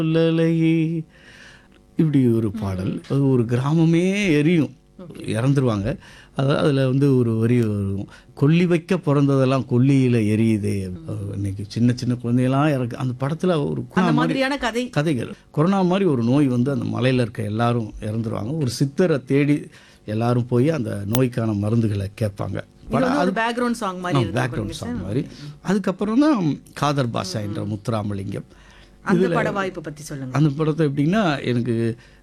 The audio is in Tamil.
சொல்லலையே இப்படி ஒரு பாடல் அது ஒரு கிராமமே எரியும் இறந்துருவாங்க அதாவது அதில் வந்து ஒரு வரி வரும் கொல்லி வைக்க பிறந்ததெல்லாம் கொல்லியில் எரியுதே அஹ் இன்னைக்கு சின்ன சின்ன குழந்தையெல்லாம் இறக்கு அந்த படத்தில் ஒரு அந்த குணா மாதிரி மாதிரியான கதை கதைகள் கொரோனா மாதிரி ஒரு நோய் வந்து அந்த மலையில் இருக்க எல்லாரும் இறந்துருவாங்க ஒரு சித்தரை தேடி எல்லாரும் போய் அந்த நோய்க்கான மருந்துகளை கேட்பாங்க இது வந்து ஒரு பேக்ரவுண்ட் சாங் மாதிரி இருக்கும் பேக்ரவுண்ட் சாங் மாதிரி அதுக்கப்புறம் தான் காதர் பாஷா என்ற முத்துராமலிங்கம் அந்த பட வாய்ப்பு பத்தி சொல்லுங்க அந்த படத்தை எப்படின்னா எனக்கு